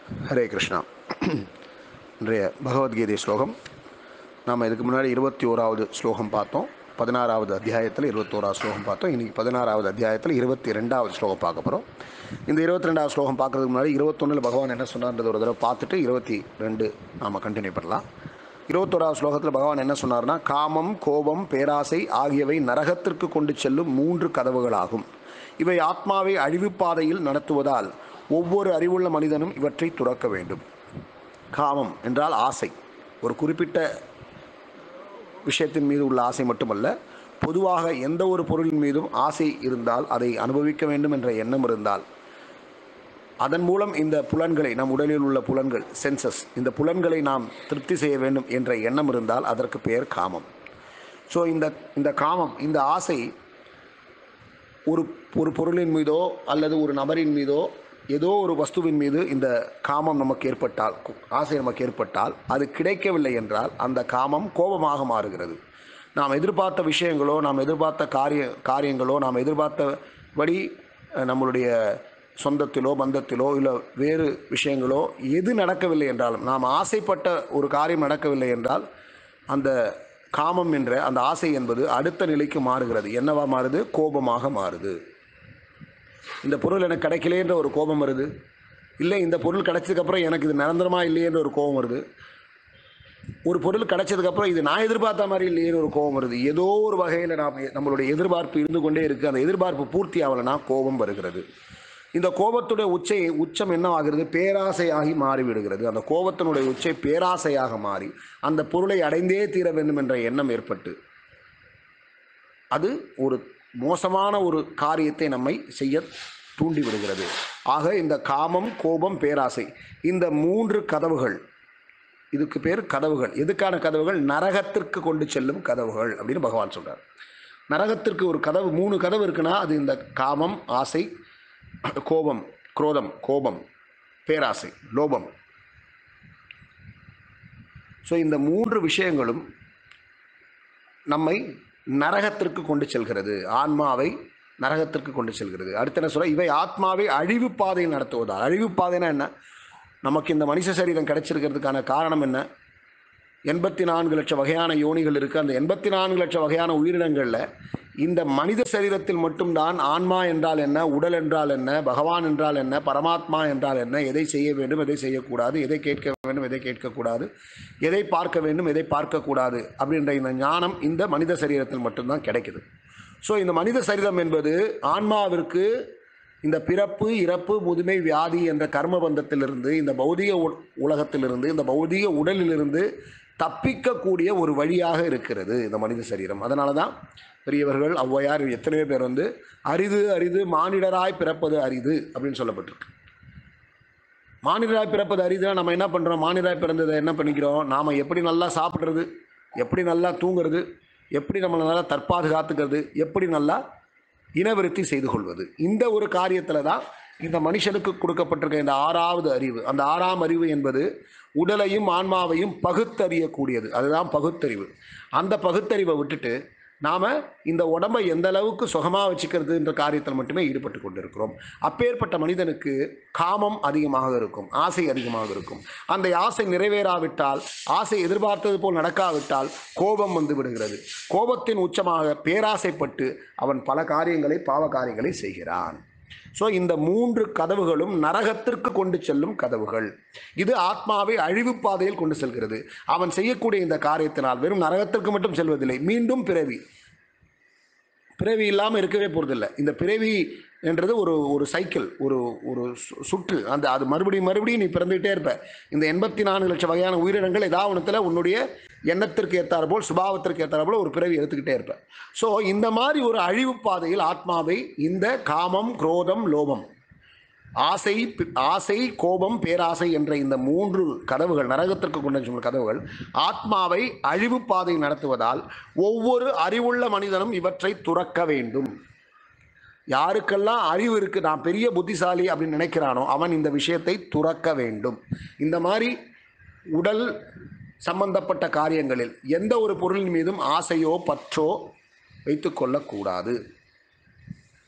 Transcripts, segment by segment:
ஹரே கிருஷ்ணா இன்றைய பகவத்கீதை ஸ்லோகம் நாம் இதுக்கு முன்னாடி இருபத்தி ஓராவது ஸ்லோகம் பார்த்தோம் பதினாறாவது அத்தியாயத்தில் இருபத்தோராவது ஸ்லோகம் பார்த்தோம் இன்றைக்கி பதினாறாவது அத்தியாயத்தில் இருபத்தி ரெண்டாவது ஸ்லோகம் பார்க்க போகிறோம் இந்த இருபத்தி ரெண்டாவது ஸ்லோகம் பார்க்குறதுக்கு முன்னாடி இருபத்தொன்னில் பகவான் என்ன சொன்னார்ன்றது ஒரு தடவை பார்த்துட்டு இருபத்தி ரெண்டு நாம் கண்டினியூ பண்ணலாம் இருபத்தோராவது ஸ்லோகத்தில் பகவான் என்ன சொன்னார்னா காமம் கோபம் பேராசை ஆகியவை நரகத்திற்கு கொண்டு செல்லும் மூன்று கதவுகளாகும் இவை ஆத்மாவை அழிவுப்பாதையில் நடத்துவதால் ஒவ்வொரு அறிவுள்ள மனிதனும் இவற்றை துறக்க வேண்டும் காமம் என்றால் ஆசை ஒரு குறிப்பிட்ட விஷயத்தின் மீது உள்ள ஆசை மட்டுமல்ல பொதுவாக எந்த ஒரு பொருளின் மீதும் ஆசை இருந்தால் அதை அனுபவிக்க வேண்டும் என்ற எண்ணம் இருந்தால் அதன் மூலம் இந்த புலன்களை நம் உடலில் உள்ள புலன்கள் சென்சஸ் இந்த புலன்களை நாம் திருப்தி செய்ய வேண்டும் என்ற எண்ணம் இருந்தால் அதற்கு பெயர் காமம் ஸோ இந்த இந்த காமம் இந்த ஆசை ஒரு ஒரு பொருளின் மீதோ அல்லது ஒரு நபரின் மீதோ ஏதோ ஒரு வஸ்துவின் மீது இந்த காமம் நமக்கு ஏற்பட்டால் கு- ஆசை நமக்கு ஏற்பட்டால் அது கிடைக்கவில்லை என்றால் அந்த காமம் கோபமாக மாறுகிறது நாம் எதிர்பார்த்த விஷயங்களோ நாம் எதிர்பார்த்த காரிய காரியங்களோ நாம் எதிர்பார்த்தபடி அஹ், நம்மளுடைய சொந்தத்திலோ பந்தத்திலோ இல்லை வேறு விஷயங்களோ எது நடக்கவில்லை என்றாலும் நாம் ஆசைப்பட்ட ஒரு காரியம் நடக்கவில்லை என்றால் அந்த காமம் என்ற அந்த ஆசை என்பது அடுத்த நிலைக்கு மாறுகிறது என்னவா மாறுது கோபமாக மாறுது இந்த பொருள் எனக்கு கிடைக்கலேன்ற ஒரு கோபம் வருது இல்லை இந்த பொருள் கிடைச்சதுக்கப்புறம் எனக்கு இது நிரந்தரமாக இல்லையேன்ற ஒரு கோபம் வருது ஒரு பொருள் கிடைச்சதுக்கப்புறம் இது நான் எதிர்பார்த்த மாதிரி இல்லையேன்னு ஒரு கோபம் வருது ஏதோ ஒரு வகையில் நாம் நம்மளுடைய எதிர்பார்ப்பு இருந்து கொண்டே இருக்குது அந்த எதிர்பார்ப்பு பூர்த்தி ஆகலைன்னா கோபம் வருகிறது இந்த கோபத்துடைய உச்சை உச்சம் என்ன ஆகிறது பேராசையாகி மாறிவிடுகிறது அந்த கோபத்தினுடைய உச்சை பேராசையாக மாறி அந்த பொருளை அடைந்தே தீர வேண்டும் என்ற எண்ணம் ஏற்பட்டு அது ஒரு மோசமான ஒரு காரியத்தை நம்மை செய்ய தூண்டி விடுகிறது ஆக இந்த காமம் கோபம் பேராசை இந்த மூன்று கதவுகள் இதுக்கு பேர் கதவுகள் எதுக்கான கதவுகள் நரகத்திற்கு கொண்டு செல்லும் கதவுகள் அப்படின்னு பகவான் சொல்றார் நரகத்திற்கு ஒரு கதவு மூணு கதவு இருக்குன்னா அது இந்த காமம் ஆசை கோபம் குரோதம் கோபம் பேராசை லோபம் ஸோ இந்த மூன்று விஷயங்களும் நம்மை நரகத்திற்கு கொண்டு செல்கிறது ஆன்மாவை நரகத்திற்கு கொண்டு செல்கிறது அடுத்து என்ன சொல்ல இவை ஆத்மாவை அழிவு பாதையில் நடத்துவதா அழிவு பாதைனா என்ன நமக்கு இந்த மனுஷ சரீரம் கிடைச்சிருக்கிறதுக்கான காரணம் என்ன எண்பத்தி நான்கு லட்சம் வகையான யோனிகள் இருக்குது அந்த எண்பத்தி நான்கு லட்சம் வகையான உயிரினங்களில் இந்த மனித சரீரத்தில் மட்டும்தான் ஆன்மா என்றால் என்ன உடல் என்றால் என்ன பகவான் என்றால் என்ன பரமாத்மா என்றால் என்ன எதை செய்ய வேண்டும் எதை செய்யக்கூடாது எதை கேட்க வேண்டும் எதை கேட்கக்கூடாது எதை பார்க்க வேண்டும் எதை பார்க்கக்கூடாது அப்படின்ற இந்த ஞானம் இந்த மனித சரீரத்தில் மட்டும்தான் கிடைக்குது ஸோ இந்த மனித சரீரம் என்பது ஆன்மாவிற்கு இந்த பிறப்பு இறப்பு முதுமை வியாதி என்ற கர்ம பந்தத்திலிருந்து இந்த பௌதிக உ- உலகத்திலிருந்து இந்த பௌதிக உடலிலிருந்து தப்பிக்கக்கூடிய ஒரு வழியாக இருக்கிறது இந்த மனித சரீரம் அதனால தான் பெரியவர்கள் ஔவையார் எத்தனையோ பேர் வந்து அரிது அரிது மானிடராய் பிறப்பது அரிது அப்படின்னு சொல்லப்பட்டிருக்கு மானிடராய் பிறப்பது அரிதுனா நம்ம என்ன பண்ணுறோம் மானிடராய் பிறந்ததை என்ன பண்ணிக்கிறோம் நாம் எப்படி நல்லா சாப்பிட்றது எப்படி நல்லா தூங்குறது எப்படி நம்மளை நல்லா தற்பாதுகாத்துக்கிறது எப்படி நல்லா இனவிருத்தி செய்து கொள்வது இந்த ஒரு காரியத்தில் தான் இந்த மனுஷனுக்கு கொடுக்கப்பட்டிருக்க இந்த ஆறாவது அறிவு அந்த ஆறாம் அறிவு என்பது உடலையும் ஆன்மாவையும் பகுத்தறியக்கூடியது அதுதான் பகுத்தறிவு அந்த பகுத்தறிவை விட்டுட்டு நாம் இந்த உடம்பை எந்த அளவுக்கு சுகமாக வச்சுக்கிறதுன்ற காரியத்தில் மட்டுமே ஈடுபட்டு கொண்டிருக்கிறோம் அப்பேற்பட்ட மனிதனுக்கு காமம் அதிகமாக இருக்கும் ஆசை அதிகமாக இருக்கும் அந்த ஆசை நிறைவேறாவிட்டால் ஆசை எதிர்பார்த்தது போல் நடக்காவிட்டால் கோபம் வந்து விடுகிறது கோபத்தின் உச்சமாக பேராசைப்பட்டு அவன் பல காரியங்களை பாவ காரியங்களை செய்கிறான் ஸோ இந்த மூன்று கதவுகளும் நரகத்திற்கு கொண்டு செல்லும் கதவுகள் இது ஆத்மாவை அழிவு பாதையில் கொண்டு செல்கிறது அவன் செய்யக்கூடிய இந்த காரியத்தினால் வெறும் நரகத்திற்கு மட்டும் செல்வதில்லை மீண்டும் பிறவி பிறவி இல்லாமல் இருக்கவே போகிறதில்ல இந்த பிறவி என்றது ஒரு ஒரு சைக்கிள் ஒரு ஒரு சு- சுற்று அந்த அது மறுபடியும் மறுபடியும் நீ பிறந்துகிட்டே இருப்ப இந்த எண்பத்தி நான்கு லட்சம் வகையான உயிரினங்கள் ஏதாவது ஒன்றுத்தில் உன்னுடைய எண்ணத்திற்கு ஏற்றாற்போல் சுபாவத்திற்கு ஏற்றாற்போல் ஒரு பிறவி எடுத்துக்கிட்டே இருப்ப ஸோ இந்த மாதிரி ஒரு அழிவு பாதையில் ஆத்மாவை இந்த காமம் குரோதம் லோபம் ஆசை பி- ஆசை கோபம் பேராசை என்ற இந்த மூன்று கதவுகள் நரகத்திற்கு கொண்டு செல்லும் கதவுகள் ஆத்மாவை அழிவு பாதை நடத்துவதால் ஒவ்வொரு அறிவுள்ள மனிதனும் இவற்றை துறக்க வேண்டும் யாருக்கெல்லாம் அறிவு இருக்கு நான் பெரிய புத்திசாலி அப்படின்னு நினைக்கிறானோ அவன் இந்த விஷயத்தை துறக்க வேண்டும் இந்த மாதிரி உடல் சம்பந்தப்பட்ட காரியங்களில் எந்த ஒரு பொருளின் மீதும் ஆசையோ பற்றோ வைத்துக்கொள்ளக்கூடாது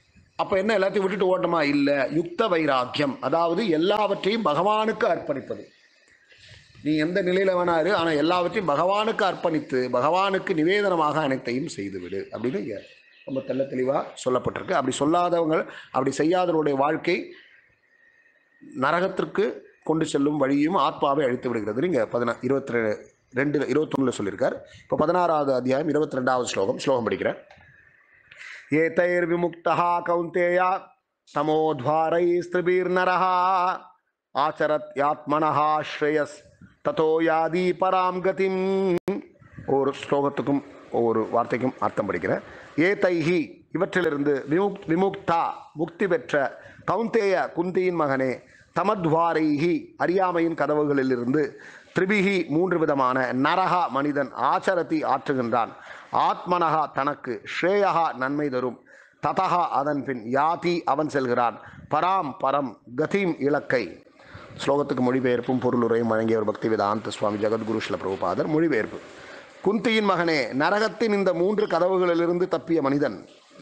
அப்போ என்ன எல்லாத்தையும் விட்டுட்டு ஓட்டமா இல்லை யுக்த வைராக்கியம் அதாவது எல்லாவற்றையும் பகவானுக்கு அர்ப்பணிப்பது நீ எந்த நிலையில் வேணாரு ஆனால் எல்லாவற்றையும் பகவானுக்கு அர்ப்பணித்து பகவானுக்கு நிவேதனமாக அனைத்தையும் செய்துவிடு அப்படின்னு இங்க ரொம்ப தெள்ள தெளிவாக சொல்லப்பட்டிருக்கு அப்படி சொல்லாதவங்க அப்படி செய்யாதவருடைய வாழ்க்கை நரகத்திற்கு கொண்டு செல்லும் வழியும் ஆத்மாவை அழித்து விடுகிறது இங்கே பதினா இருபத்தி ரெ ரெண்டு இருபத்தொன்னில் சொல்லியிருக்கார் இப்போ பதினாறாவது அத்தியாயம் இருபத்தி ரெண்டாவது ஸ்லோகம் ஸ்லோகம் படிக்கிறேன் ஏதைர்விமுக்தா கௌந்தேயா தமோத்வாரைஸ்திரிபீர்நரः ஆச்சரத்யாத்மனः ஸ்ரேயஸ் ததோ யாதி பராம் கதிம் ஒவ்வொரு ஸ்லோகத்துக்கும் ஒவ்வொரு வார்த்தைக்கும் அர்த்தம் படிக்கிறேன் ஏ தைஹி இவற்றிலிருந்து விமுக் விமுக்தா முக்தி பெற்ற கௌந்தேய குந்தியின் மகனே தமத்வாரைஹி அறியாமையின் கதவுகளிலிருந்து திரிபிகி மூன்று விதமான நரகா மனிதன் ஆச்சரத்தி ஆற்றுகின்றான் ஆத்மனகா தனக்கு ஸ்ரேயகா நன்மை தரும் ததகா அதன் பின் யாதி அவன் செல்கிறான் பராம் பரம் கதீம் இலக்கை ஸ்லோகத்துக்கு மொழிபெயர்ப்பும் பொருளுரையும் வழங்கியவர் பக்தி வேதாந்த சுவாமி ஜெகத்குரு ஸ்ல பிரபுபாதர் மொழிபெயர்ப்பு குந்தியின் மகனே நரகத்தின் இந்த மூன்று கதவுகளிலிருந்து தப்பிய மனிதன்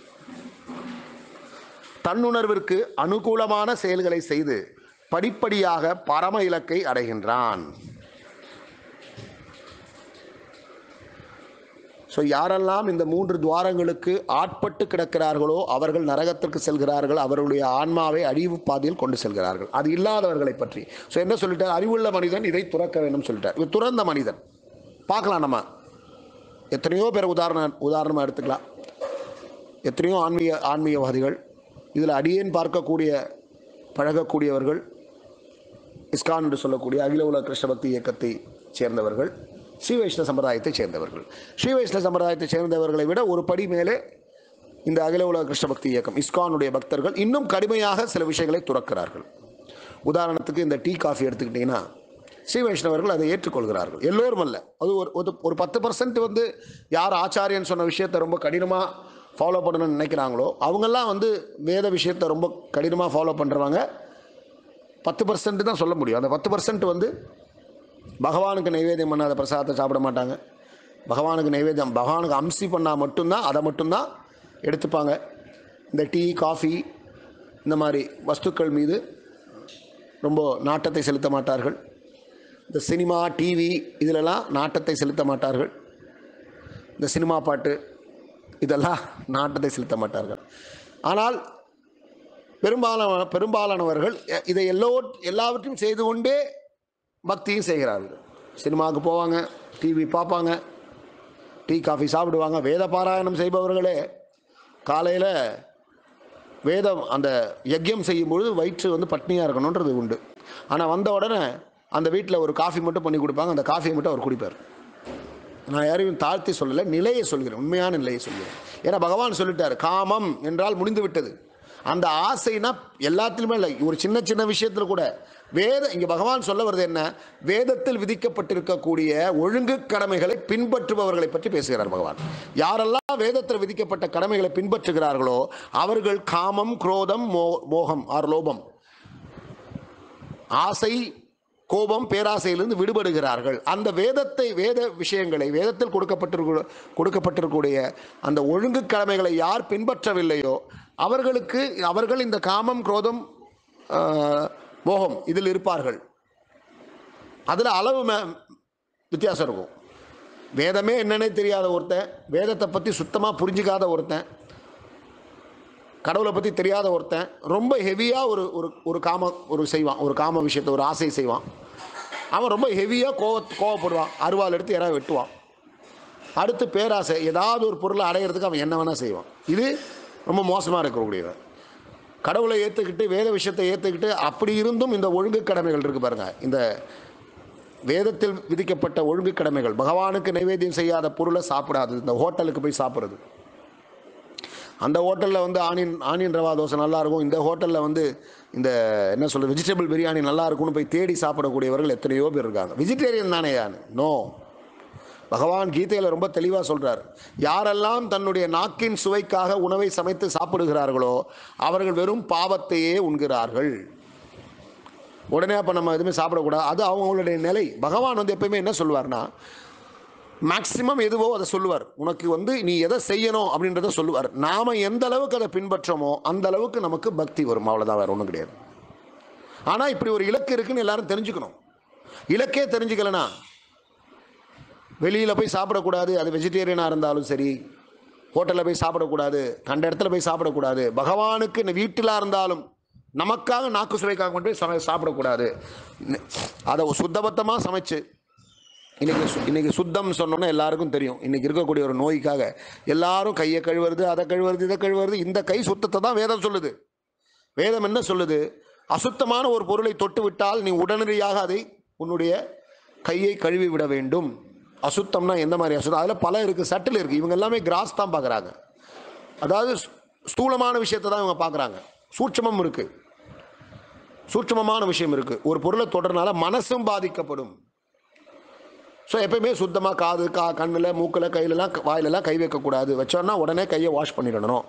தன்னுணர்விற்கு அனுகூலமான செயல்களை செய்து படிப்படியாக பரம இலக்கை அடைகின்றான் ஸோ யாரெல்லாம் இந்த மூன்று துவாரங்களுக்கு ஆட்பட்டு கிடக்கிறார்களோ அவர்கள் நரகத்திற்கு செல்கிறார்கள் அவர்களுடைய ஆன்மாவை அழிவு பாதையில் கொண்டு செல்கிறார்கள் அது இல்லாதவர்களை பற்றி ஸோ என்ன சொல்லிட்டார் அறிவுள்ள மனிதன் இதை துறக்க வேண்டும் சொல்லிட்டார் இது துறந்த மனிதன் பார்க்கலாம் நம்ம எத்தனையோ பேர் உதாரணம் உதாரணமாக எடுத்துக்கலாம் எத்தனையோ ஆன்மீக ஆன்மீகவாதிகள் இதில் அடியேன் பார்க்கக்கூடிய பழகக்கூடியவர்கள் இஸ்கான் என்று சொல்லக்கூடிய அகில உலக கிருஷ்ண பக்தி இயக்கத்தை சேர்ந்தவர்கள் ஸ்ரீ வைஷ்ணவ சம்பிரதாயத்தைச் சேர்ந்தவர்கள் ஸ்ரீ வைஷ்ணவ சம்பிரதாயத்தைச் சேர்ந்தவர்களை விட ஒரு படி மேலே இந்த அகில உலக கிருஷ்ண பக்தி இயக்கம் இஸ்கானுடைய பக்தர்கள் இன்னும் கடுமையாக சில விஷயங்களை துறக்கிறார்கள் உதாரணத்துக்கு இந்த டீ காஃபி எடுத்துக்கிட்டிங்கன்னா ஸ்ரீ வைஷ்ணவர்கள் அதை ஏற்றுக்கொள்கிறார்கள் எல்லோரும் அல்ல அது ஒரு ஒரு ஒரு பத்து பர்சன்ட் வந்து யார் ஆச்சாரியன் சொன்ன விஷயத்தை ரொம்ப கடினமாக ஃபாலோ பண்ணணும்னு நினைக்கிறாங்களோ அவங்கெல்லாம் வந்து வேத விஷயத்தை ரொம்ப கடினமாக ஃபாலோ பண்ணுறவங்க பத்து பர்சன்ட் தான் சொல்ல முடியும் அந்த பத்து பர்சன்ட் வந்து பகவானுக்கு நைவேத்தியம் பண்ணாத பிரசாதத்தை சாப்பிட மாட்டாங்க பகவானுக்கு நைவேத்தியம் பகவானுக்கு அம்சி பண்ணால் மட்டும்தான் அதை மட்டும்தான் எடுத்துப்பாங்க இந்த டீ காஃபி இந்த மாதிரி வஸ்துக்கள் மீது ரொம்ப நாட்டத்தை செலுத்த மாட்டார்கள் இந்த சினிமா டிவி இதிலெல்லாம் நாட்டத்தை செலுத்த மாட்டார்கள் இந்த சினிமா பாட்டு இதெல்லாம் நாட்டத்தை செலுத்த மாட்டார்கள் ஆனால் பெரும்பாலான பெரும்பாலானவர்கள் எ- இதை எல்லோ எல்லாவற்றையும் செய்து கொண்டே பக்தியும் செய்கிறார்கள் சினிமாவுக்கு போவாங்க டிவி பார்ப்பாங்க டீ காஃபி சாப்பிடுவாங்க வேத பாராயணம் செய்பவர்களே காலையில் வேதம் அந்த யஜ்யம் செய்யும் பொழுது வயிற்று வந்து பட்னியாக இருக்கணுன்றது உண்டு ஆனால் வந்த உடனே அந்த வீட்டில் ஒரு காஃபி மட்டும் பண்ணி கொடுப்பாங்க அந்த காஃபியை மட்டும் அவர் குடிப்பார் நான் யாரையும் தாழ்த்தி சொல்லலை நிலையை சொல்கிறேன் உண்மையான நிலையை சொல்கிறேன் ஏன்னா பகவான் சொல்லிட்டார் காமம் என்றால் முடிந்து விட்டது அந்த ஆசைனா எல்லாத்திலுமே இல்லை ஒரு சின்ன சின்ன விஷயத்தில் கூட வேத இங்கே பகவான் சொல்ல வருது என்ன வேதத்தில் விதிக்கப்பட்டிருக்கக்கூடிய ஒழுங்கு கடமைகளை பின்பற்றுபவர்களை பற்றி பேசுகிறார் பகவான் யாரெல்லாம் வேதத்தில் விதிக்கப்பட்ட கடமைகளை பின்பற்றுகிறார்களோ அவர்கள் காமம் குரோதம் மோ மோகம் ஆர் லோபம் ஆசை கோபம் பேராசையிலிருந்து விடுபடுகிறார்கள் அந்த வேதத்தை வேத விஷயங்களை வேதத்தில் கொடுக்கப்பட்டிருக்க கொடுக்கப்பட்டிருக்கக்கூடிய அந்த ஒழுங்கு கடமைகளை யார் பின்பற்றவில்லையோ அவர்களுக்கு அவர்கள் இந்த காமம் குரோதம் ஆஹ், மோகம் இதில் இருப்பார்கள் அதில் அளவு மே- வித்தியாசம் இருக்கும் வேதமே என்னன்னே தெரியாத ஒருத்தன் வேதத்தை பற்றி சுத்தமாக புரிஞ்சிக்காத ஒருத்தன் கடவுளை பற்றி தெரியாத ஒருத்தன் ரொம்ப ஹெவியாக ஒரு ஒரு ஒரு காம ஒரு செய்வான் ஒரு காம விஷயத்தை ஒரு ஆசை செய்வான் அவன் ரொம்ப ஹெவியாக கோவ கோவப்படுவான் அருவாள் எடுத்து யாராவது வெட்டுவான் அடுத்து பேராசை ஏதாவது ஒரு பொருளை அடையிறதுக்கு அவன் என்ன வேணால் செய்வான் இது ரொம்ப மோசமாக இருக்கக்கூடியவன் கடவுளை ஏற்றுக்கிட்டு வேத விஷயத்தை ஏற்றுக்கிட்டு அப்படி இருந்தும் இந்த ஒழுங்கு கடமைகள் இருக்குது பாருங்க இந்த வேதத்தில் விதிக்கப்பட்ட ஒழுங்கு கடமைகள் பகவானுக்கு நைவேத்தியம் செய்யாத பொருளை சாப்பிடாது இந்த ஹோட்டலுக்கு போய் சாப்பிட்றது அந்த ஹோட்டலில் வந்து ஆனியன் ஆனியன் ரவா தோசை நல்லா இருக்கும் இந்த ஹோட்டலில் வந்து இந்த என்ன சொல்றது வெஜிடபிள் பிரியாணி நல்லா இருக்கும்னு போய் தேடி சாப்பிடக்கூடியவர்கள் எத்தனையோ பேர் இருக்காங்க வெஜிடேரியன் தானே யான் நோ பகவான் கீதையில் ரொம்ப தெளிவாக சொல்றார் யாரெல்லாம் தன்னுடைய நாக்கின் சுவைக்காக உணவை சமைத்து சாப்பிடுகிறார்களோ அவர்கள் வெறும் பாவத்தையே உண்கிறார்கள் உடனே அப்போ நம்ம எதுவுமே சாப்பிடக்கூடாது அது அவங்களுடைய நிலை பகவான் வந்து எப்பயுமே என்ன சொல்வார்னா மேக்சிமம் எதுவோ அதை சொல்லுவார் உனக்கு வந்து நீ எதை செய்யணும் அப்படின்றத சொல்லுவார் நாம எந்த அளவுக்கு அதை பின்பற்றோமோ அந்த அளவுக்கு நமக்கு பக்தி வரும் அவ்வளோதான் வேற ஒன்றும் கிடையாது ஆனால் இப்படி ஒரு இலக்கு இருக்குன்னு எல்லாரும் தெரிஞ்சுக்கணும் இலக்கே தெரிஞ்சுக்கலனா வெளியில் போய் சாப்பிடக்கூடாது அது வெஜிடேரியனாக இருந்தாலும் சரி ஹோட்டலில் போய் சாப்பிடக்கூடாது கண்ட இடத்துல போய் சாப்பிடக்கூடாது பகவானுக்கு வீட்டில் இருந்தாலும் நமக்காக நாக்கு சுவைக்காக மட்டும் சமை சாப்பிடக்கூடாது அதை சுத்தபத்தமாக சமைச்சு இன்னைக்கு சு- இன்னைக்கு சுத்தம் சொன்னோன்னா எல்லாருக்கும் தெரியும் இன்னைக்கு இருக்கக்கூடிய ஒரு நோய்க்காக எல்லாரும் கையை கழுவுறது அதை கழுவுறது இதை கழுவுறது இந்த கை சுத்தத்தை தான் வேதம் சொல்லுது வேதம் என்ன சொல்லுது அசுத்தமான ஒரு பொருளை தொட்டு விட்டால் நீ உடனடியாக அதை உன்னுடைய கையை கழுவி விட வேண்டும் அசுத்தம்னா எந்த மாதிரி அசுத்தம் அதில் பல இருக்குது சட்டில் இருக்குது இவங்க எல்லாமே கிராஸ் தான் பார்க்குறாங்க அதாவது ஸ்தூ- ஸ்தூலமான விஷயத்தை தான் இவங்க பார்க்குறாங்க சூட்சமம் இருக்குது சூட்சமமான விஷயம் இருக்குது ஒரு பொருளை தொடர்னால மனசும் பாதிக்கப்படும் ஸோ எப்பயுமே சுத்தமாக காது கா கண்ணில் மூக்கில் கையிலலாம் வாயிலெல்லாம் கை வைக்கக்கூடாது வச்சோன்னா உடனே கையை வாஷ் பண்ணிடணும்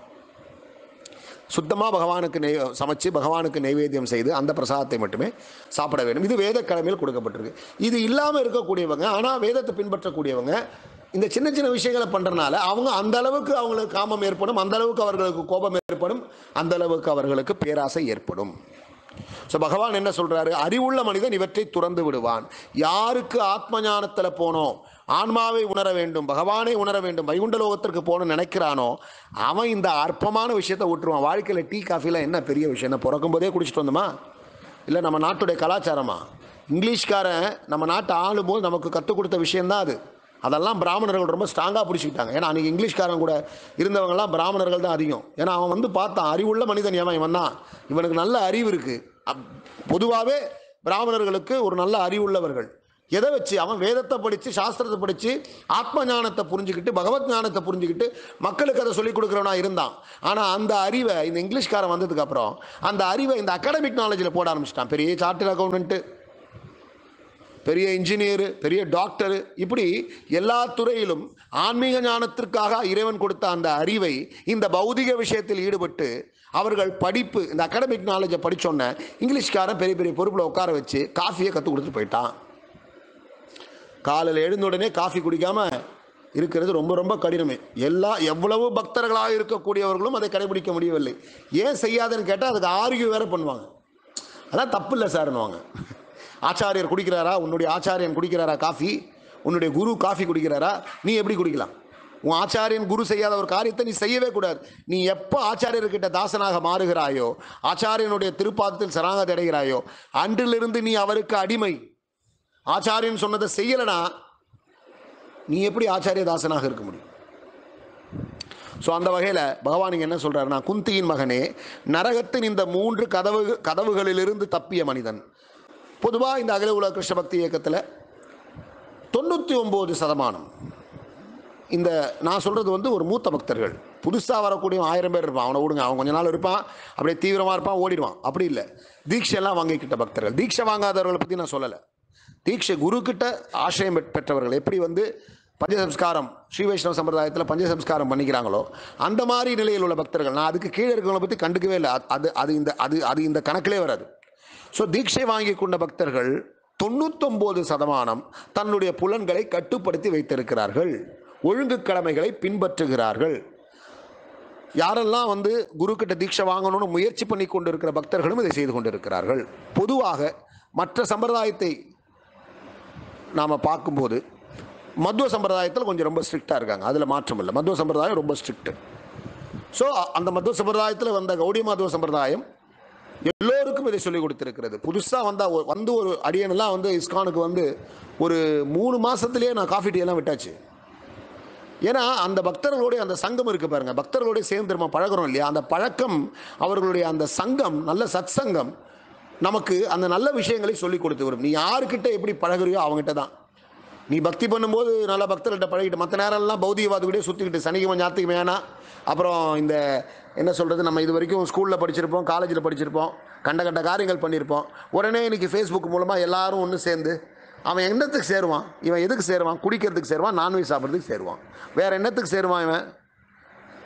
சுத்தமாக பகவானுக்கு நெய் சமைச்சு பகவானுக்கு நைவேத்தியம் செய்து அந்த பிரசாதத்தை மட்டுமே சாப்பிட வேண்டும் இது வேத கடமையில் கொடுக்கப்பட்டிருக்கு இது இல்லாமல் இருக்கக்கூடியவங்க ஆனால் வேதத்தை பின்பற்றக்கூடியவங்க இந்த சின்ன சின்ன விஷயங்களை பண்ணுறனால அவங்க அந்த அளவுக்கு அவங்களுக்கு காமம் ஏற்படும் அந்த அளவுக்கு அவர்களுக்கு கோபம் ஏற்படும் அந்த அளவுக்கு அவர்களுக்கு பேராசை ஏற்படும் ஸோ பகவான் என்ன சொல்றாரு அறிவுள்ள மனிதன் இவற்றை துறந்து விடுவான் யாருக்கு ஆத்ம ஞானத்தில் போனோம் ஆன்மாவை உணர வேண்டும் பகவானை உணர வேண்டும் வைகுண்ட லோகத்திற்கு போகணும்னு நினைக்கிறானோ அவன் இந்த அற்பமான விஷயத்தை விட்டுருவான் வாழ்க்கையில் டீ காஃபிலாம் என்ன பெரிய விஷயம் என்ன பிறக்கும் போதே குடிச்சிட்டு வந்தோமா இல்லை நம்ம நாட்டுடைய கலாச்சாரமா இங்கிலீஷ்காரன் நம்ம நாட்டை ஆளும்போது நமக்கு கற்றுக் கொடுத்த விஷயம்தான் அது அதெல்லாம் பிராமணர்கள் ரொம்ப ஸ்ட்ராங்காக பிடிச்சிக்கிட்டாங்க ஏன்னா அன்றைக்கி இங்கிலீஷ்காரன் கூட இருந்தவங்கலாம் பிராமணர்கள் தான் அதிகம் ஏன்னா அவன் வந்து பார்த்தான் அறிவுள்ள மனிதன் எவன் இவன் தான் இவனுக்கு நல்ல அறிவு இருக்குது பொதுவாகவே பிராமணர்களுக்கு ஒரு நல்ல அறிவுள்ளவர்கள் எதை வச்சு அவன் வேதத்தை படித்து சாஸ்திரத்தை படித்து ஆத்ம ஞானத்தை புரிஞ்சுக்கிட்டு பகவத் ஞானத்தை புரிஞ்சுக்கிட்டு மக்களுக்கு அதை சொல்லிக் கொடுக்குறவனா இருந்தான் ஆனால் அந்த அறிவை இந்த இங்கிலீஷ்காரன் வந்ததுக்கப்புறம் அந்த அறிவை இந்த அகாடமிக் நாலேஜில் போட ஆரம்பிச்சிட்டான் பெரிய சார்ட்டர் அக்கௌண்டன்ட்டு பெரிய இன்ஜினியரு பெரிய டாக்டரு இப்படி எல்லா துறையிலும் ஆன்மீக ஞானத்திற்காக இறைவன் கொடுத்த அந்த அறிவை இந்த பௌதிக விஷயத்தில் ஈடுபட்டு அவர்கள் படிப்பு இந்த அகாடமிக் நாலேஜை படிச்சோன்ன இங்கிலீஷ்காரன் பெரிய பெரிய பொறுப்பில் உட்கார வச்சு காஃபியை கற்றுக் கொடுத்துட்டு போயிட்டான் காலையில் எழுந்த உடனே காஃபி குடிக்காம இருக்கிறது ரொம்ப ரொம்ப கடினமே எல்லா எவ்வளவு பக்தர்களாக இருக்கக்கூடியவர்களும் அதை கடைபிடிக்க முடியவில்லை ஏன் செய்யாதுன்னு கேட்டால் அதுக்கு ஆர்கியூ வேற பண்ணுவாங்க அதான் தப்பு இல்லை சார்னுவாங்க ஆச்சாரியர் குடிக்கிறாரா உன்னுடைய ஆச்சாரியன் குடிக்கிறாரா காஃபி உன்னுடைய குரு காஃபி குடிக்கிறாரா நீ எப்படி குடிக்கலாம் உன் ஆச்சாரியன் குரு செய்யாத ஒரு காரியத்தை நீ செய்யவே கூடாது நீ எப்போ ஆச்சாரியர்கிட்ட தாசனாக மாறுகிறாயோ ஆச்சாரியனுடைய திருப்பாதத்தில் சரணாகதி அடைகிறாயோ அன்றிலிருந்து நீ அவருக்கு அடிமை ஆச்சாரியன் சொன்னதை செய்யலைனா நீ எப்படி ஆச்சாரிய தாசனாக இருக்க முடியும் ஸோ அந்த வகையில் பகவான் இங்க என்ன சொல்றாருன்னா குந்தியின் மகனே நரகத்தின் இந்த மூன்று கதவு கதவுகளிலிருந்து தப்பிய மனிதன் பொதுவாக இந்த அகில உலக கிருஷ்ண பக்தி இயக்கத்தில் தொண்ணூற்றி ஒம்பது சதமானம் இந்த நான் சொல்கிறது வந்து ஒரு மூத்த பக்தர்கள் புதுசாக வரக்கூடிய ஆயிரம் பேர் இருப்பான் அவனை விடுங்க அவன் கொஞ்ச நாள் இருப்பான் அப்படியே தீவிரமாக இருப்பான் ஓடிடுவான் அப்படி இல்லை தீட்சையெல்லாம் வாங்கிக்கிட்ட பக்தர்கள் தீட்சை வாங்காதவர்களை பற்றி நான் சொல்லலை தீட்சை குரு கிட்ட ஆசிரியம் பெற்- பெற்றவர்கள் எப்படி வந்து பஞ்சசம்ஸ்காரம் ஸ்ரீ வைஷ்ணவ சம்பிரதாயத்தில் பஞ்சசம்ஸ்காரம் பண்ணிக்கிறாங்களோ அந்த மாதிரி நிலையில் உள்ள பக்தர்கள் நான் அதுக்கு கீழே இருக்கிறவங்களை பற்றி கண்டுக்கவே இல்லை அது- அது அது இந்த அது அது இந்த கணக்கிலே வராது ஸோ தீட்சை வாங்கி கொண்ட பக்தர்கள் தொண்ணூத்தொம்பது சதமானம் தன்னுடைய புலன்களை கட்டுப்படுத்தி வைத்திருக்கிறார்கள் ஒழுங்கு கடமைகளை பின்பற்றுகிறார்கள் யாரெல்லாம் வந்து குரு கிட்ட தீட்சை வாங்கணும்னு முயற்சி பண்ணி கொண்டிருக்கிற பக்தர்களும் இதை செய்து கொண்டிருக்கிறார்கள் பொதுவாக மற்ற சம்பிரதாயத்தை நாம் பார்க்கும்போது மத்துவ சம்பிரதாயத்தில் கொஞ்சம் ரொம்ப ஸ்ட்ரிக்டாக இருக்காங்க அதில் மாற்றம் இல்லை மத்துவ சம்பிரதாயம் ரொம்ப ஸ்ட்ரிக்ட் ஸோ அந்த மத்துவ சம்பிரதாயத்தில் வந்த கௌடி மத்துவ சம்பிரதாயம் எல்லோருக்கும் இதை சொல்லிக் கொடுத்திருக்கிறது புதுசாக வந்தா ஒ- வந்து ஒரு அடியனெல்லாம் வந்து இஸ்கானுக்கு வந்து ஒரு மூணு மாசத்திலேயே நான் காஃபி டீ எல்லாம் விட்டாச்சு ஏன்னா அந்த பக்தர்களுடைய அந்த சங்கம் இருக்கு பாருங்க பக்தர்களோட சேர்ந்து நம்ம பழகுறோம் இல்லையா அந்த பழக்கம் அவர்களுடைய அந்த சங்கம் நல்ல சத் சங்கம் நமக்கு அந்த நல்ல விஷயங்களை சொல்லி கொடுத்து வரும் நீ யாருக்கிட்ட எப்படி பழகுறியோ அவங்ககிட்ட தான் நீ பக்தி பண்ணும்போது நல்ல பக்தர்கள்ட்ட பழகிட்டு மற்ற நேரம்லாம் பௌதிகவாதிகிட்டே சுற்றிக்கிட்டு சனிக்கிழமை ஞாயிற்றுக்கிழமை வேணா அப்புறம் இந்த என்ன சொல்கிறது நம்ம இது வரைக்கும் ஸ்கூலில் படிச்சிருப்போம் காலேஜில் படிச்சிருப்போம் கண்ட கண்ட காரியங்கள் பண்ணியிருப்போம் உடனே இன்னைக்கு ஃபேஸ்புக் மூலமாக எல்லாரும் ஒன்று சேர்ந்து அவன் என்னத்துக்கு சேருவான் இவன் எதுக்கு சேருவான் குடிக்கிறதுக்கு சேருவான் நான்வெஜ் சாப்பிட்றதுக்கு சேருவான் வேற என்னத்துக்கு சேருவான் இவன்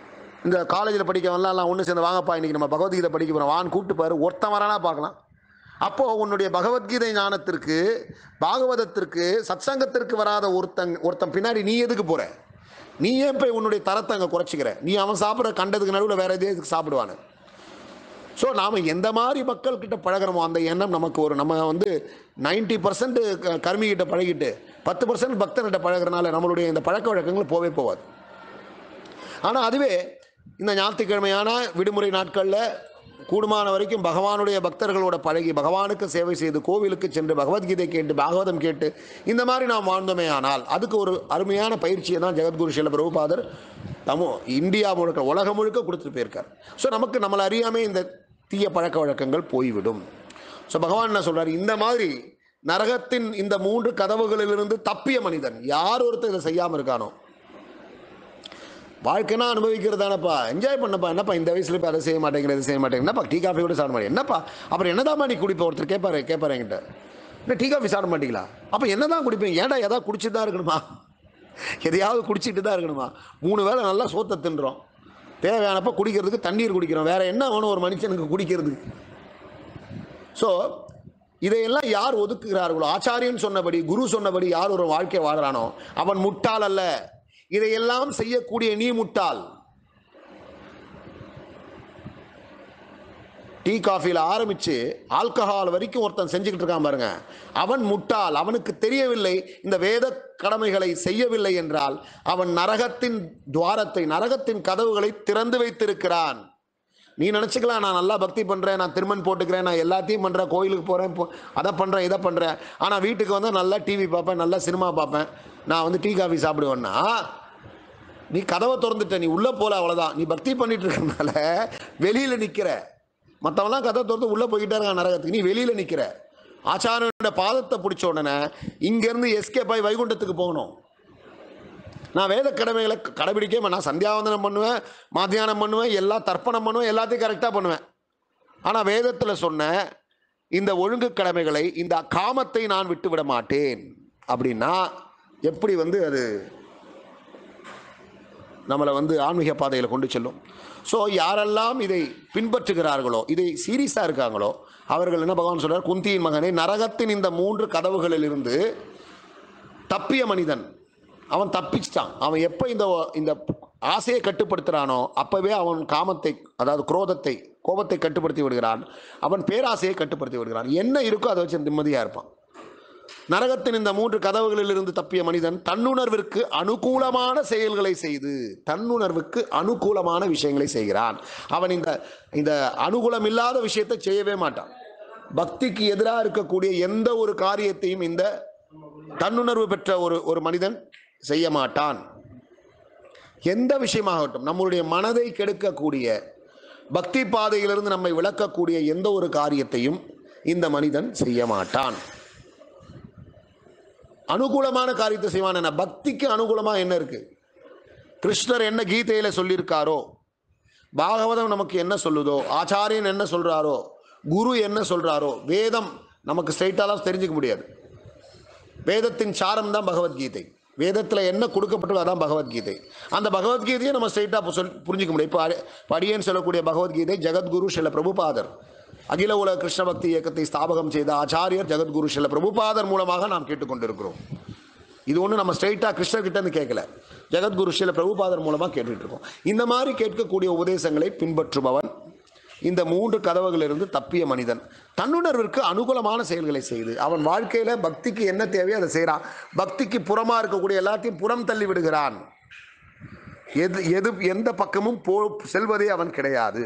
இந்த காலேஜில் படிக்கவன்லாம் எல்லாம் ஒன்று சேர்ந்து வாங்கப்பா இன்னைக்கு நம்ம பகவத்கீதை படிக்க போகிறோம் வான்னு கூப்பிட்டு பாரு ஒருத்தன் வரானா பார்க்கலாம் அப்போ உன்னுடைய பகவத்கீதை ஞானத்திற்கு பாகவதத்திற்கு சத்சங்கத்திற்கு வராத ஒருத்தன் ஒருத்தன் பின்னாடி நீ எதுக்கு போற நீ ஏன் போய் உன்னுடைய தரத்தை அங்கே குறைச்சிக்கிற நீ அவன் சாப்பிட்ற கண்டதுக்கு நடுவில் வேற எதே எதுக்கு சாப்பிடுவானு ஸோ நாம் எந்த மாதிரி மக்கள்கிட்ட பழகிறோமோ அந்த எண்ணம் நமக்கு ஒரு நம்ம வந்து நைன்டி பர்சன்ட் கர்மிகிட்ட பழகிட்டு பத்து பர்சன்ட் பக்தர்கிட்ட பழகிறனால நம்மளுடைய இந்த பழக்க வழக்கங்கள் போவே போகாது ஆனால் அதுவே இந்த ஞாயிற்றுக்கிழமையான விடுமுறை நாட்களில் கூடுமான வரைக்கும் பகவானுடைய பக்தர்களோட பழகி பகவானுக்கு சேவை செய்து கோவிலுக்கு சென்று பகவத்கீதை கேட்டு பாகவதம் கேட்டு இந்த மாதிரி நாம் வாழ்ந்தோமே ஆனால் அதுக்கு ஒரு அருமையான பயிற்சியை தான் ஜெகத்குரு சில பிரபுபாதர் தமிழ் இந்தியா முழுக்க உலகம் முழுக்க கொடுத்துட்டு போயிருக்கார் ஸோ நமக்கு நம்மளை அறியாமே இந்த தீய பழக்க வழக்கங்கள் போய்விடும் ஸோ பகவான் என்ன சொல்றாரு இந்த மாதிரி நரகத்தின் இந்த மூன்று கதவுகளிலிருந்து தப்பிய மனிதன் யார் ஒருத்தர் இதை செய்யாமல் இருக்கானோ வாழ்க்கைனா அனுபவிக்கிறது தானப்பா என்ஜாய் பண்ணப்பா என்னப்பா இந்த வயசுல இப்போ அதை செய்ய மாட்டேங்கிற இதை செய்ய மாட்டேங்க என்னப்பா டீ காஃபி கூட சாப்பிட மாட்டேங்க என்னப்பா அப்புறம் என்னதாம்மா நீ குடிப்ப ஒருத்தர் கேட்பாரு கேட்பாரு என்கிட்ட இல்லை டீ காஃபி சாப்பிட மாட்டீங்களா அப்போ என்ன தான் குடிப்பீங்க ஏன்டா எதாவது குடிச்சிட்டு தான் இருக்கணுமா எதையாவது குடிச்சிட்டு தான் இருக்கணுமா மூணு வேளை நல்லா சோத்தை தின்றோம் தேவையானப்ப குடிக்கிறதுக்கு தண்ணீர் குடிக்கிறோம் வேற என்ன வேணும் ஒரு மனுஷனுக்கு குடிக்கிறதுக்கு ஸோ இதையெல்லாம் யார் ஒதுக்குகிறார்களோ ஆச்சாரியன் சொன்னபடி குரு சொன்னபடி யார் ஒரு வாழ்க்கை வாழ்றானோ அவன் முட்டாள் அல்ல இதையெல்லாம் செய்யக்கூடிய நீ முட்டாள் டீ காஃபியில் ஆரம்பித்து ஆல்கஹால் வரைக்கும் ஒருத்தன் செஞ்சுக்கிட்டு இருக்கான் பாருங்க அவன் முட்டாள் அவனுக்கு தெரியவில்லை இந்த வேத கடமைகளை செய்யவில்லை என்றால் அவன் நரகத்தின் துவாரத்தை நரகத்தின் கதவுகளை திறந்து வைத்திருக்கிறான் நீ நினச்சிக்கலாம் நான் நல்லா பக்தி பண்ணுறேன் நான் திருமண் போட்டுக்கிறேன் நான் எல்லாத்தையும் பண்ணுறேன் கோயிலுக்கு போகிறேன் அதை பண்ணுறேன் இதை பண்ணுறேன் ஆனால் வீட்டுக்கு வந்து நல்லா டிவி பார்ப்பேன் நல்லா சினிமா பார்ப்பேன் நான் வந்து டீ காஃபி சாப்பிடுவேன்னா நீ கதவை திறந்துட்ட நீ உள்ளே போல அவ்வளோதான் நீ பக்தி பண்ணிட்டு இருக்கறனால வெளியில் நிற்கிற மற்றவன்லாம் கதவை திறந்து உள்ளே போய்கிட்டே இருக்கான் நரகத்துக்கு நீ வெளியில் நிற்கிற ஆச்சாரியனோட பாதத்தை பிடிச்ச உடனே இங்கேருந்து எஸ்கேப் ஆகி வைகுண்டத்துக்கு போகணும் நான் வேத கடமைகளை கடைபிடிக்கவே மாட்டேன். நான் சந்தியாவந்தனம் பண்ணுவேன் மாத்தியானம் பண்ணுவேன் எல்லா தர்ப்பணம் பண்ணுவேன் எல்லாத்தையும் கரெக்டாக பண்ணுவேன் ஆனால் வேதத்தில் சொன்ன இந்த ஒழுங்கு கடமைகளை இந்த காமத்தை நான் விட்டு விட மாட்டேன் அப்படின்னா எப்படி வந்து அது நம்மளை வந்து ஆன்மீக பாதையில் கொண்டு செல்லும் ஸோ யாரெல்லாம் இதை பின்பற்றுகிறார்களோ இதை சீரியஸாக இருக்காங்களோ அவர்கள் என்ன பகவான் சொல்றார் குந்தியின் மகனே நரகத்தின் இந்த மூன்று கதவுகளிலிருந்து தப்பிய மனிதன் அவன் தப்பிச்சிட்டான் அவன் எப்போ இந்த இந்த ஆசையை கட்டுப்படுத்துகிறானோ அப்பவே அவன் காமத்தை அதாவது குரோதத்தை கோபத்தை கட்டுப்படுத்தி விடுகிறான் அவன் பேராசையை கட்டுப்படுத்தி விடுகிறான் என்ன இருக்கோ அதை வச்சு நிம்மதியாக இருப்பான் நரகத்தின் இந்த மூன்று கதவுகளிலிருந்து தப்பிய மனிதன் தன்னுணர்விற்கு அனுகூலமான செயல்களை செய்து தன்னுணர்வுக்கு அனுகூலமான விஷயங்களை செய்கிறான் அவன் இந்த இந்த அனுகூலம் இல்லாத விஷயத்தை செய்யவே மாட்டான் பக்திக்கு எதிராக இருக்கக்கூடிய எந்த ஒரு காரியத்தையும் இந்த தன்னுணர்வு பெற்ற ஒரு ஒரு மனிதன் செய்ய மாட்டான் எந்த விஷயமாகட்டும் நம்மளுடைய மனதை கெடுக்கக்கூடிய பக்தி பாதையிலிருந்து நம்மை விளக்கக்கூடிய எந்த ஒரு காரியத்தையும் இந்த மனிதன் செய்ய மாட்டான் அனுகூலமான காரியத்தை செய்வான் என்ன பக்திக்கு அனுகூலமாக என்ன இருக்கு கிருஷ்ணர் என்ன கீதையில சொல்லியிருக்காரோ பாகவதம் நமக்கு என்ன சொல்லுதோ ஆச்சாரியன் என்ன சொல்றாரோ குரு என்ன சொல்றாரோ வேதம் நமக்கு ஸ்ட்ரைட்டாலாம் தெரிஞ்சுக்க முடியாது வேதத்தின் சாரம் தான் பகவத்கீதை வேதத்தில் என்ன கொடுக்கப்பட்டதோ அதான் பகவத்கீதை அந்த பகவத்கீதையை நம்ம ஸ்ட்ரைட்டாக சொல் புரிஞ்சிக்க முடியும் இப்போ அடி- இப்போ அடியேன் சொல்லக்கூடிய பகவத்கீதை ஜெகத்குரு சில பிரபுபாதர் அகில உலக கிருஷ்ண பக்தி இயக்கத்தை ஸ்தாபகம் செய்த ஆச்சாரியர் ஜெகத்குரு சில பிரபுபாதர் மூலமாக நாம் கேட்டுக்கொண்டிருக்கிறோம் இது ஒன்று நம்ம ஸ்ட்ரைட்டாக கிருஷ்ணர்கிட்ட இருந்து கேட்கல ஜெகத்குரு சில பிரபுபாதர் மூலமாக கேட்டுட்டு இருக்கோம் இந்த மாதிரி கேட்கக்கூடிய உபதேசங்களை பின்பற்றுபவன் இந்த மூன்று கதவுகளிலிருந்து தப்பிய மனிதன் தன்னுணர்விற்கு அனுகூலமான செயல்களை செய்து அவன் வாழ்க்கையில பக்திக்கு என்ன தேவையோ அதை செய்கிறான் பக்திக்கு புறமா இருக்கக்கூடிய எல்லாத்தையும் புறம் தள்ளி விடுகிறான் எது எது எந்த பக்கமும் போ செல்வதே அவன் கிடையாது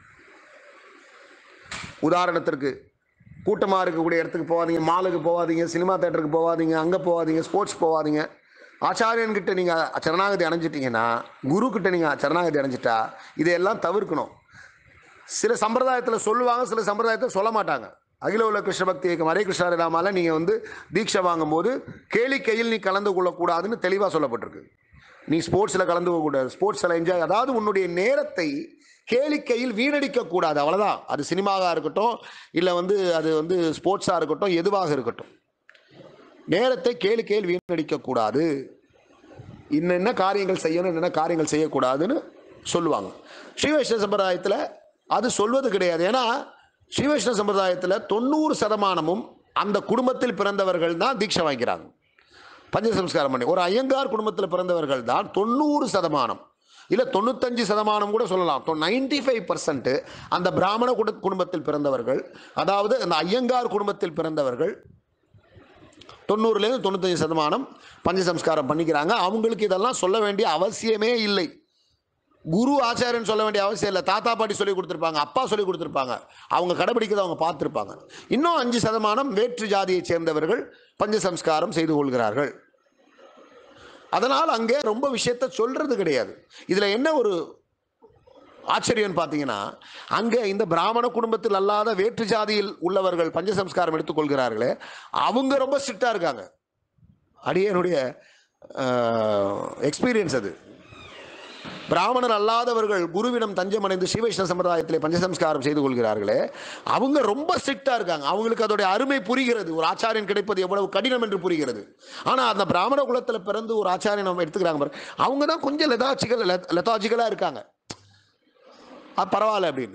உதாரணத்திற்கு கூட்டமாக இருக்கக்கூடிய இடத்துக்கு போகாதீங்க மாலுக்கு போகாதீங்க சினிமா தேட்டருக்கு போகாதீங்க அங்கே போகாதீங்க ஸ்போர்ட்ஸ் போகாதீங்க ஆச்சாரியன்கிட்ட நீங்கள் சரணாகதி அடைஞ்சிட்டிங்கன்னா குரு கிட்ட நீங்கள் சரணாகதி அடைஞ்சிட்டா இதையெல்லாம் தவிர்க்கணும் சில சம்பிரதாயத்தில் சொல்லுவாங்க சில சம்பிரதாயத்தில் சொல்ல மாட்டாங்க அகில உலக கிருஷ்ண பக்தி இயக்கம் ஹரே கிருஷ்ண ராமால நீங்கள் வந்து தீட்சை வாங்கும்போது கேளிக்கையில் நீ கலந்து கொள்ளக்கூடாதுன்னு தெளிவாக சொல்லப்பட்டிருக்கு நீ ஸ்போர்ட்ஸில் கலந்து கொள்ளக்கூடாது ஸ்போர்ட்ஸில் என்ஜாய் அதாவது உன்னுடைய நேரத்தை கேளிக்கையில் வீணடிக்க கூடாது அவ்வளவுதான் அது சினிமாவாக இருக்கட்டும் இல்லை வந்து அது வந்து ஸ்போர்ட்ஸாக இருக்கட்டும் எதுவாக இருக்கட்டும் நேரத்தை கேளிக்கையில் வீணடிக்க கூடாது இன்னென்ன காரியங்கள் செய்யணும் என்னென்ன காரியங்கள் செய்யக்கூடாதுன்னு சொல்லுவாங்க ஸ்ரீ வைஷ்ணவ சம்பிரதாயத்தில் அது சொல்வது கிடையாது ஏன்னா ஸ்ரீ வைஷ்ணவ சம்பிரதாயத்தில் தொண்ணூறு சதமானமும் அந்த குடும்பத்தில் பிறந்தவர்கள் தான் தீட்சை வாங்கிக்கிறாங்க பஞ்சசம்ஸ்காரம் பண்ணி ஒரு ஐயங்கார் குடும்பத்தில் பிறந்தவர்கள் தான் தொண்ணூறு சதமானம் இல்லை தொண்ணூத்தஞ்சு சதமானம் கூட சொல்லலாம் நைன்டி ஃபைவ் பர்சன்ட் அந்த பிராமண குடு குடும்பத்தில் பிறந்தவர்கள் அதாவது அந்த ஐயங்கார் குடும்பத்தில் பிறந்தவர்கள் தொண்ணூறுலேருந்து தொண்ணூத்தஞ்சு சதமானம் பஞ்சசம்ஸ்காரம் பண்ணிக்கிறாங்க அவங்களுக்கு இதெல்லாம் சொல்ல வேண்டிய அவசியமே இல்லை குரு ஆச்சாரியன் சொல்ல வேண்டிய அவசியம் இல்லை தாத்தா பாட்டி சொல்லி கொடுத்துருப்பாங்க அப்பா சொல்லி கொடுத்துருப்பாங்க அவங்க கடைபிடிக்கிறத அவங்க பார்த்துருப்பாங்க இன்னும் அஞ்சு சதமானம் வேற்று ஜாதியைச் சேர்ந்தவர்கள் பஞ்சசம்ஸ்காரம் செய்து கொள்கிறார்கள் அதனால் அங்கே ரொம்ப விஷயத்த சொல்றது கிடையாது இதில் என்ன ஒரு ஆச்சரியம்னு பார்த்தீங்கன்னா அங்கே இந்த பிராமண குடும்பத்தில் அல்லாத வேற்று ஜாதியில் உள்ளவர்கள் பஞ்சசம்ஸ்காரம் எடுத்துக்கொள்கிறார்களே அவங்க ரொம்ப ஸ்ட்ரிக்டாக இருக்காங்க அடியனுடைய எக்ஸ்பீரியன்ஸ் அது பிராமணர் அல்லாதவர்கள் குருவிடம் தஞ்சமடைந்து ஸ்ரீவைஷ்ணவ சம்பிரதாயத்திலே பஞ்சசம்ஸ்காரம் செய்து கொள்கிறார்களே அவங்க ரொம்ப ஸ்ட்ரிக்டாக இருக்காங்க அவங்களுக்கு அதோடைய அருமை புரிகிறது ஒரு ஆச்சாரியன் கிடைப்பது எவ்வளவு கடினம் என்று புரிகிறது ஆனால் அந்த பிராமண குலத்தில் பிறந்து ஒரு ஆச்சாரியன் நம்ம எடுத்துக்கிறாங்க பாரு அவங்க தான் கொஞ்சம் லெதாச்சிக்கல் லெத்தாஜிக்கலாக இருக்காங்க அது பரவாயில்ல அப்படின்னு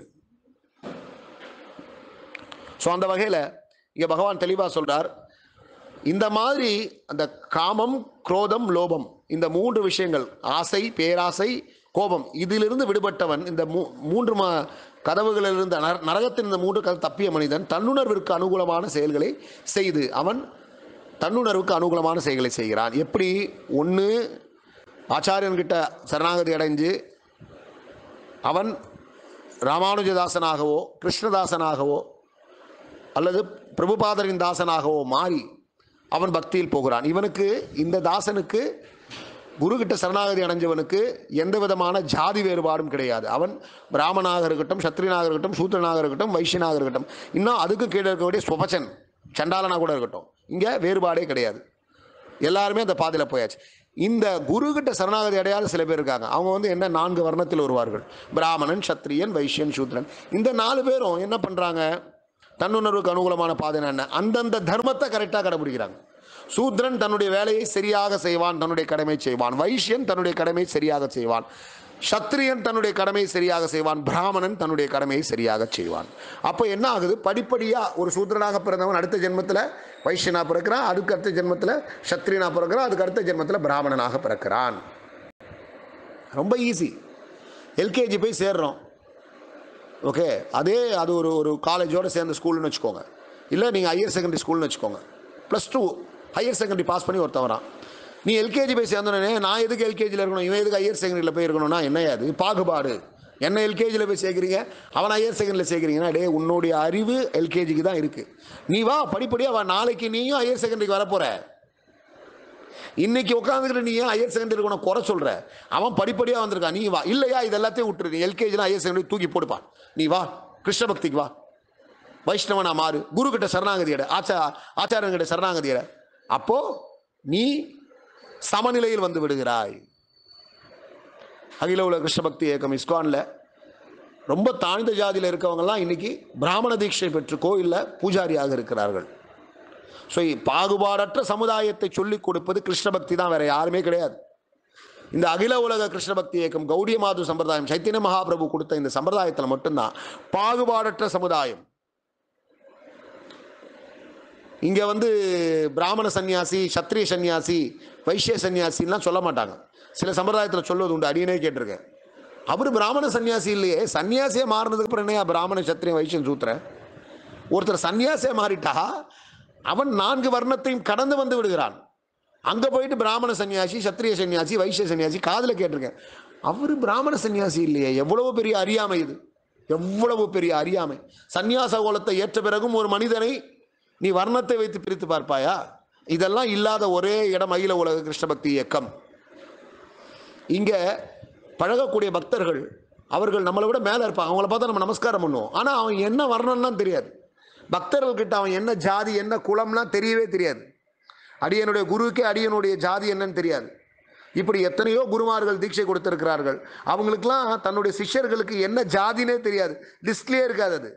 ஸோ அந்த வகையில் இங்கே பகவான் தெளிவாக சொல்றார் இந்த மாதிரி அந்த காமம் குரோதம் லோபம் இந்த மூன்று விஷயங்கள் ஆசை பேராசை கோபம் இதிலிருந்து விடுபட்டவன் இந்த மூ மூன்று ம கதவுகளிலிருந்து நர- நரகத்தின் இந்த மூன்று கதவு தப்பிய மனிதன் தன்னுணர்விற்கு அனுகூலமான செயல்களை செய்து அவன் தன்னுணர்வுக்கு அனுகூலமான செயல்களை செய்கிறான் எப்படி ஒன்று ஆச்சாரியன்கிட்ட சரணாகதி அடைஞ்சு அவன் ராமானுஜதாசனாகவோ கிருஷ்ணதாசனாகவோ அல்லது பிரபுபாதரின் தாசனாகவோ மாறி அவன் பக்தியில் போகிறான் இவனுக்கு இந்த தாசனுக்கு குருகிட்ட சரணாகதி அடைஞ்சவனுக்கு எந்த விதமான ஜாதி வேறுபாடும் கிடையாது அவன் பிராமணாக இருக்கட்டும் சத்திரியனாக இருக்கட்டும் சூத்திரனாக இருக்கட்டும் வைஷ்யனாக இருக்கட்டும் இன்னும் அதுக்கு கீழே இருக்கக்கூடிய ஸ்வபச்சன் சண்டாளனாக கூட இருக்கட்டும் இங்கே வேறுபாடே கிடையாது எல்லாருமே அந்த பாதையில் போயாச்சு இந்த குருகிட்ட சரணாகதி அடையாத சில பேர் இருக்காங்க அவங்க வந்து என்ன நான்கு வர்ணத்தில் வருவார்கள் பிராமணன் சத்திரியன் வைஷ்யன் சூத்ரன் இந்த நாலு பேரும் என்ன பண்ணுறாங்க தன்னுணர்வுக்கு அனுகூலமான பாதைனா என்ன அந்தந்த தர்மத்தை கரெக்டாக கடைபிடிக்கிறாங்க சூத்ரன் தன்னுடைய வேலையை சரியாக செய்வான் தன்னுடைய கடமை செய்வான் வைஷ்யன் தன்னுடைய கடமை சரியாக செய்வான் சத்திரியன் தன்னுடைய கடமையை சரியாக செய்வான் பிராமணன் தன்னுடைய கடமையை சரியாக செய்வான் அப்போ என்ன ஆகுது படிப்படியாக ஒரு சூத்ரனாக பிறந்தவன் அடுத்த ஜென்மத்தில் வைஷ்யனா பிறக்கிறான் அதுக்கு அடுத்த ஜென்மத்தில் சத்திரியனா பிறக்கிறான் அதுக்கு அடுத்த ஜென்மத்தில் பிராமணனாக பிறக்கிறான் ரொம்ப ஈஸி எல்கேஜி போய் சேர்றோம் ஓகே அதே அது ஒரு ஒரு காலேஜோடு சேர்ந்த ஸ்கூல்னு வச்சுக்கோங்க இல்லை நீங்கள் ஹையர் செகண்டரி ஸ்கூல்னு வச்சுக்கோங்க plus two higher secondary pass பண்ணி ஒருத்தன் வரான் நீ எல்கேஜி போய் சேர்ந்தோடனே நான் எதுக்கு எல்கேஜியில் இருக்கணும் இவன் எதுக்கு ஹையர் செகண்டரியில் போய் இருக்கணும்னா என்னையா அது பாகுபாடு என்ன எல்கேஜியில் போய் சேர்க்குறீங்க அவன் ஹையர் செகண்டரியில் சேர்க்குறீங்கன்னா டே உன்னுடைய அறிவு எல்கேஜிக்கு தான் இருக்குது நீ வா படிப்படியாக வா நாளைக்கு நீயும் ஹையர் செகண்டரிக்கு வரப்போகிற இன்னைக்கு உட்காந்துக்கிட்டு நீ ஏன் ஹையர் செகண்டரி உனக்கு குறை சொல்ற அவன் படிப்படியாக வந்திருக்கான் நீ வா இல்லையா இது எல்லாத்தையும் விட்டுரு நீ எல்கேஜிலாம் ஹையர் செகண்டரி தூக்கி போடுப்பான் நீ வா கிருஷ்ண பக்திக்கு வா வைஷ்ணவனா மாறு குரு கிட்ட சரணாகதி எடு ஆச்சா ஆச்சாரியன் கிட்ட சரணாகதி எடு அப்போ நீ சமநிலையில் வந்து விடுகிறாய் அகில உலக கிருஷ்ண பக்தி இயக்கம் இஸ்கான்ல ரொம்ப தாழ்ந்த ஜாதியில் இருக்கவங்கலாம் இன்னைக்கு பிராமண தீட்சை பெற்று கோயிலில் பூஜாரியாக இருக்கிறார்கள் ஸோ பாகுபாடற்ற சமுதாயத்தை சொல்லிக் கொடுப்பது கிருஷ்ண பக்தி தான் வேற யாருமே கிடையாது இந்த அகில உலக கிருஷ்ண பக்தி இயக்கம் கௌடிய மாது சம்பிரதாயம் சைத்தன்ய மகாபிரபு கொடுத்த இந்த சம்பிரதாயத்தில் மட்டும்தான் பாகுபாடற்ற சமுதாயம் இங்க வந்து பிராமண சன்னியாசி சத்திரிய சன்னியாசி வைஷ்ய சன்னியாசின்லாம் சொல்ல மாட்டாங்க சில சம்பிரதாயத்தில் சொல்வது உண்டு அடியனே கேட்டிருக்கேன் அவர் பிராமண சன்னியாசி இல்லையே சன்னியாசியே மாறினதுக்கு அப்புறம் என்னையா பிராமண சத்திரியன் வைஷ்யன் சூத்திரன் ஒருத்தர் சன்னியாசியே மாறிட்டா அவன் நான்கு வர்ணத்தையும் கடந்து வந்து விடுகிறான் அங்க போயிட்டு பிராமண சன்னியாசி சத்திரிய சன்னியாசி வைஷ்ய சன்னியாசி காதுல கேட்டிருக்கேன் அவர் பிராமண சன்னியாசி இல்லையே எவ்வளவு பெரிய அறியாமை இது எவ்வளவு பெரிய அறியாமை சந்நியாச கோலத்தை ஏற்ற பிறகும் ஒரு மனிதனை நீ வர்ணத்தை வைத்து பிரித்து பார்ப்பாயா இதெல்லாம் இல்லாத ஒரே இடம் அகில உலக கிருஷ்ண பக்தி இயக்கம் இங்க பழகக்கூடிய பக்தர்கள் அவர்கள் நம்மளை விட மேலே இருப்பாங்க அவங்கள பார்த்தா நம்ம நமஸ்காரம் பண்ணுவோம் ஆனால் அவன் என்ன வரணும்லாம் தெரியாது பக்தர்கள்கிட்ட அவன் என்ன ஜாதி என்ன குலம்லாம் தெரியவே தெரியாது அடியனுடைய குருவுக்கே அடியனுடைய ஜாதி என்னன்னு தெரியாது இப்படி எத்தனையோ குருமார்கள் தீட்சை கொடுத்திருக்கிறார்கள் அவங்களுக்கெல்லாம் தன்னுடைய சிஷ்யர்களுக்கு என்ன ஜாதினே தெரியாது லிஸ்ட்லேயே இருக்காது அது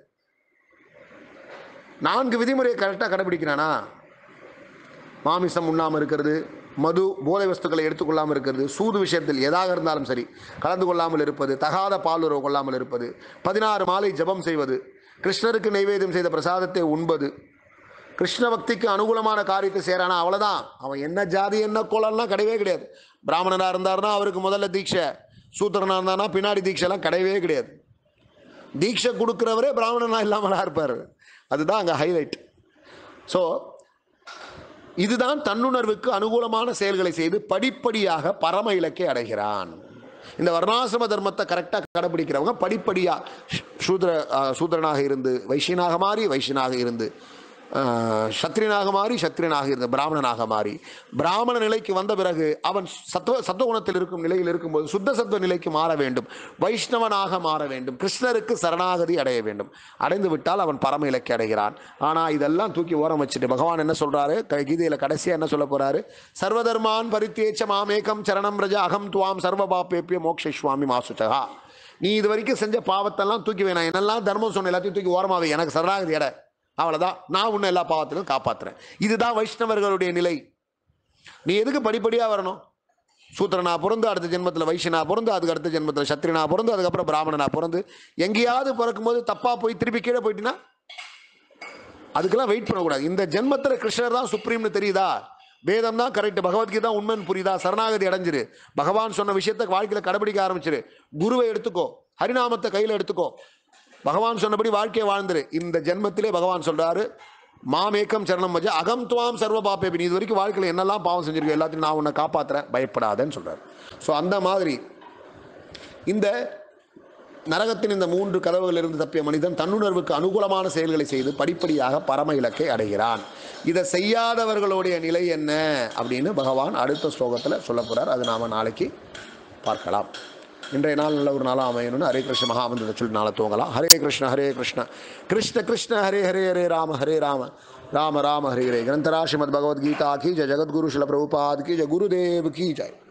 நான்கு விதிமுறையை கரெக்டாக கடைபிடிக்கிறானா மாமிசம் உண்ணாமல் இருக்கிறது மது போதை வஸ்துக்களை எடுத்துக்கொள்ளாமல் இருக்கிறது சூது விஷயத்தில் எதாக இருந்தாலும் சரி கலந்து கொள்ளாமல் இருப்பது தகாத பாலுறவு கொள்ளாமல் இருப்பது பதினாறு மாலை ஜெபம் செய்வது கிருஷ்ணருக்கு நைவேத்தியம் செய்த பிரசாதத்தை உண்பது கிருஷ்ண பக்திக்கு அனுகூலமான காரியத்தை செய்கிறானா அவ்வளோதான் அவன் என்ன ஜாதி என்ன குலம்லாம் கிடையவே கிடையாது பிராமணனாக இருந்தாருன்னா அவருக்கு முதல்ல தீட்சை சூத்திரனாக இருந்தானா பின்னாடி தீட்சைலாம் கிடையவே கிடையாது தீட்சை கொடுக்குறவரே பிராமணனாக இல்லாமலாம் இருப்பார் அதுதான் அங்கே ஹைலைட் ஸோ இதுதான் தன்னுணர்வுக்கு அனுகூலமான செயல்களை செய்து படிப்படியாக பரம இலக்கை அடைகிறான் இந்த வர்ணாசிரம தர்மத்தை கரெக்டாக கடைபிடிக்கிறவங்க படிப்படியாக சூத்ர அஹ், சூத்ரனாக இருந்து வைஷ்யனாக மாறி வைஷ்யனாக இருந்து அஹ், சத்திரியனாக மாறி சத்திரியனாக இருந்து பிராமணனாக மாறி பிராமண நிலைக்கு வந்த பிறகு அவன் சத்துவ சத்துவகுணத்தில் இருக்கும் நிலையில் இருக்கும்போது சுத்த சத்துவ நிலைக்கு மாற வேண்டும் வைஷ்ணவனாக மாற வேண்டும் கிருஷ்ணருக்கு சரணாகதி அடைய வேண்டும் அடைந்து விட்டால் அவன் பரம இலக்கை அடைகிறான் ஆனால் இதெல்லாம் தூக்கி ஓரம் வச்சுட்டு பகவான் என்ன சொல்றாரு க- கீதையில கடைசியா என்ன சொல்ல போறாரு சர்வதர்மான் பரித்தேச்ச மாமேகம் சரணம் ரஜ அகம் துவாம் சர்வபாப்பேப்பிய மோக்ஷேஸ்வாமி மாசுச்சகா நீ இது வரைக்கும் செஞ்ச பாவத்தெல்லாம் தூக்கி வேணாம் என்னெல்லாம் தர்மம் சொன்ன எல்லாத்தையும் தூக்கி ஓரமாவே எனக்கு சரணாகதி எடை அவ்வளவுதான் நான் உன்னை எல்லா பாவத்திலும் காப்பாத்துறேன் இதுதான் வைஷ்ணவர்களுடைய நிலை நீ எதுக்கு படிப்படியா வரணும் சூத்திரனா பிறந்து அடுத்த ஜென்மத்தில் வைஷ்யனா பிறந்து அதுக்கு அடுத்த ஜென்மத்தில் சத்திரனா பிறந்து அதுக்கப்புறம் பிராமணனா பிறந்து எங்கேயாவது பிறக்கும்போது தப்பா போய் திருப்பி கீழே போயிட்டீங்கன்னா அதுக்கெல்லாம் வெயிட் பண்ணக்கூடாது இந்த ஜென்மத்தில் கிருஷ்ணர் தான் சுப்ரீம்னு தெரியுதா வேதம் தான் கரெக்ட் பகவத்கீதா உண்மைன்னு புரியுதா சரணாகதி அடைஞ்சிரு பகவான் சொன்ன விஷயத்தை வாழ்க்கையில் கடைபிடிக்க ஆரம்பிச்சிரு குருவை எடுத்துக்கோ ஹரிநாமத்தை கையில் எடுத்துக்கோ பகவான் சொன்னபடி வாழ்க்கையை வாழ்ந்துரு இந்த ஜென்மத்திலே பகவான் சொல்றாரு மாமேக்கம் சரணம் வச்சு அகம் துவாம் சர்வ பாப்பேபி நீ இது வரைக்கும் வாழ்க்கையில் என்னெல்லாம் பாவம் செஞ்சிருக்கோ எல்லாத்தையும் நான் உன்னை காப்பாத்துறேன் பயப்படாதேன்னு சொல்றாரு ஸோ அந்த மாதிரி இந்த நரகத்தின் இந்த மூன்று கதவுகளிலிருந்து தப்பிய மனிதன் தன்னுணர்வுக்கு அனுகூலமான செயல்களை செய்து படிப்படியாக பரம இலக்கை அடைகிறான் இதை செய்யாதவர்களுடைய நிலை என்ன அப்படின்னு பகவான் அடுத்த ஸ்லோகத்தில் சொல்ல போறார் அது நாம நாளைக்கு பார்க்கலாம் இன்றைய நாள் நல்ல ஒரு நாளாக அமையணும்னு ஹரே கிருஷ்ண மகாமந்திரத்தை சொல்லி நாளை தூங்கலாம் ஹரே கிருஷ்ண ஹரே கிருஷ்ண கிருஷ்ண கிருஷ்ண ஹரே ஹரே ஹரே ராம ஹரே ராம ராம ராம ஹரே ஹரே கிரந்தரா ஸ்ரீமத் பகவத்கீதா கி ஜெய ஜகத்குரு சில பிரபுபாத் கி ஜெய குருதேவ் கி ஜெய்